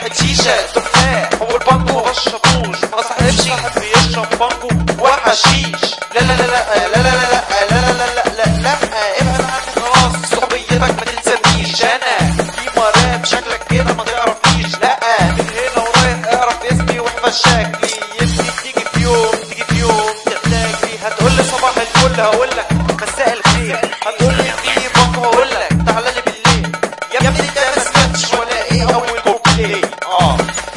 واحد شيشة تفاح والبانجو مبشربوش ما صاحبش صاحب بيشرب بانجو وحشيش لا لا لا لا لا لا لا لا لا لا لا لا لا لا ابعد عني خلاص صحبيتك ما تنسانيش انا في مراب شكلك كده ما تعرفنيش لا من هنا ورايح اعرف اسمي واحفظ شكلي يمكن تيجي في يوم تيجي في يوم تحتاجني هتقول لي صباح الفل هقول لك مساء الخير هتقول لي في بانجو هقول لك تعالى لي بالليل يا ابني انت ما سمعتش ولا ايه اول كوبليه اه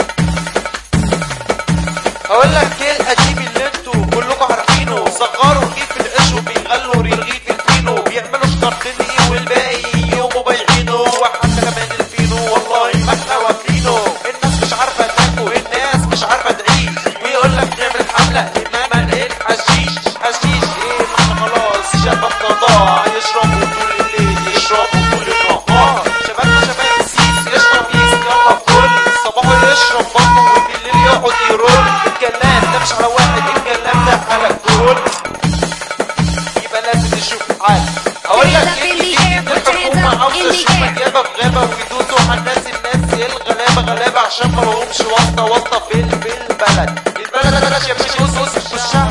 هقول لك ايه القديم اللي انتوا كلكم عارفينه صغروا رغيف العيش وبيغلوا رغيف الفينو بيعملوا شطرتين ايه والباقي يوموا بايعينه وحتى كمان الفينو والله ما احنا واكلينه الناس مش عارفه تاكل الناس مش عارفه تعيش ويقول لك نعمل حمله اماما ايه الحشيش حشيش ايه ما احنا خلاص شبابنا ضاع يشربوا طول الليل يشربوا طول النهار شبابنا شباب السيس يشرب يس يلا كل صباحه يشرب بطنه وبالليل يقعد يرول الكلام ده مش على واحد الكلام ده على الكل يبقى لازم نشوف حل اقول لك Hands up in the ايه air, put your hands الحكومه up عاوزه in the تشوف air. غابه في غابه ويدوسوا على الناس الناس ايه الغلابه غلابه عشان ما لهمش واسطه واسطه في ال- في البلد البلد ماشيه مش بص بص والشعب